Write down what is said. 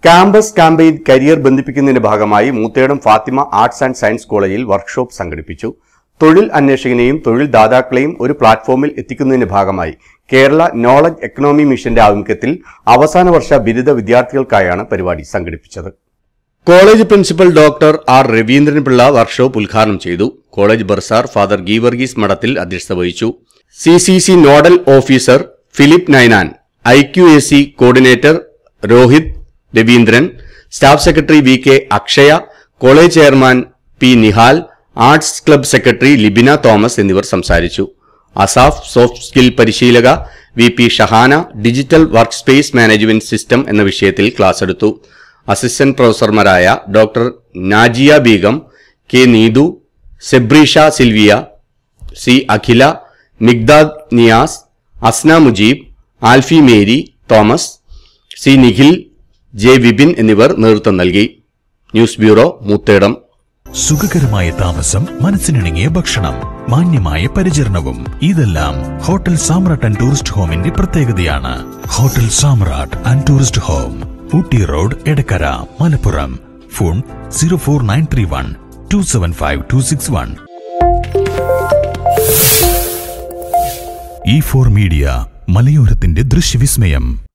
campus campaign career ബന്ധിപ്പിക്കുന്നതിന്റെ ഭാഗമായി Moothedam Fathima arts and science കോളേജിൽ വർക്ക്ഷോപ്പ് സംഘടിപ്പിച്ചു തൊഴിൽ അന്വേഷകനെയും തൊഴിൽ ദാതാക്കളെയും ഒരു പ്ലാറ്റ്ഫോമിൽ എത്തിക്കുന്നതിന്റെ ഭാഗമായി കേരള നോളജ് എക്കണോമി മിഷന്റെ ആഭിമുഖ്യത്തിൽ അവസാന വർഷ ബിരുദ വിദ്യാർത്ഥികൾക്കായാണ് പരിപാടി സംഘടിപ്പിച്ചത് college principal doctor R Raveendranpillai workshop ഉദ്ഘാടനം ചെയ്തു college bursar father Geevarghese Madathil അധ്യക്ഷത വഹിച്ചു C C C nodal officer Philip Ninan I Q S C coordinator Rohith Raveendran staff secretary V K Akshaya college chairman P Nihal arts club secretary Libina Thomas എന്നിവർ സംസാരിച്ചു അസാഫ് സോഫ്റ്റ് സ്കിൽ പരിശീലക V P Shahana digital work space management system എന്ന വിഷയത്തിൽ class എടുത്തു assistant പ്രൊഫസർമാരായ doctor Najiya Begum K Neethu Sebreesha Silvia C Akhila Migdad Niyas Asna Mujeeb Alfie Mary Thomas C Nikhil J Vipin എന്നിവർ നേതൃത്വം നൽകി ന്യൂസ് ബ്യൂറോ മൂത്തേടം സുഖകരമായ താമസം മനസ്സിനിണങ്ങിയ ഭക്ഷണം മാന്യമായ പരിചരണവും ഇതെല്ലാം ഹോട്ടൽ സാമ്രാട്ട് ആൻഡ് ടൂറിസ്റ്റ് ഹോമിന്റെ പ്രത്യേകതയാണ് hotel Samrat and tourist home Ooty road Edakkara Malappuram phone zero four nine three one two seven five two six one E four media മലയോരത്തിന്റെ ദൃശ്യവിസ്മയം